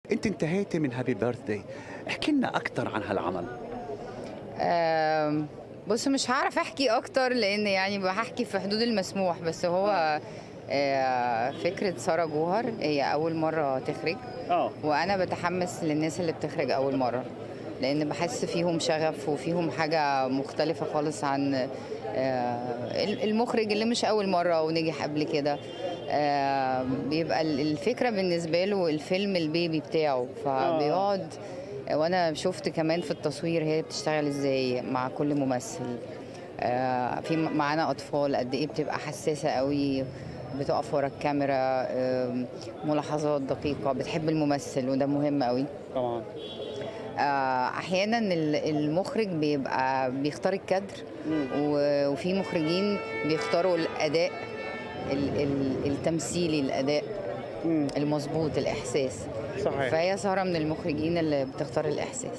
انت انتهيتي من هابي بيرثدي احكي لنا اكثر عن هالعمل آم، بص مش هعرف احكي اكتر لان يعني بحكي في حدود المسموح بس هو آه، فكرة سارة جوهر هي أول مرة تخرج اه وأنا بتحمس للناس اللي بتخرج أول مرة لأن بحس فيهم شغف وفيهم حاجة مختلفة خالص عن آه، المخرج اللي مش أول مرة ونجح قبل كده آه، بيبقى الفكرة بالنسبة له الفيلم البيبي بتاعه فبيقعد وانا شفت كمان في التصوير هي بتشتغل ازاي مع كل ممثل آه، في معانا اطفال قد ايه بتبقى حساسه قوي بتقف ورا الكاميرا آم، ملاحظات دقيقه بتحب الممثل وده مهم قوي طبعا آه، احيانا ال- المخرج بيبقى بيختار الكادر و- وفي مخرجين بيختاروا الاداء ال- ال- التمثيلي الاداء المظبوط الاحساس صحيح فهي ساره من المخرجين اللي بتختار الاحساس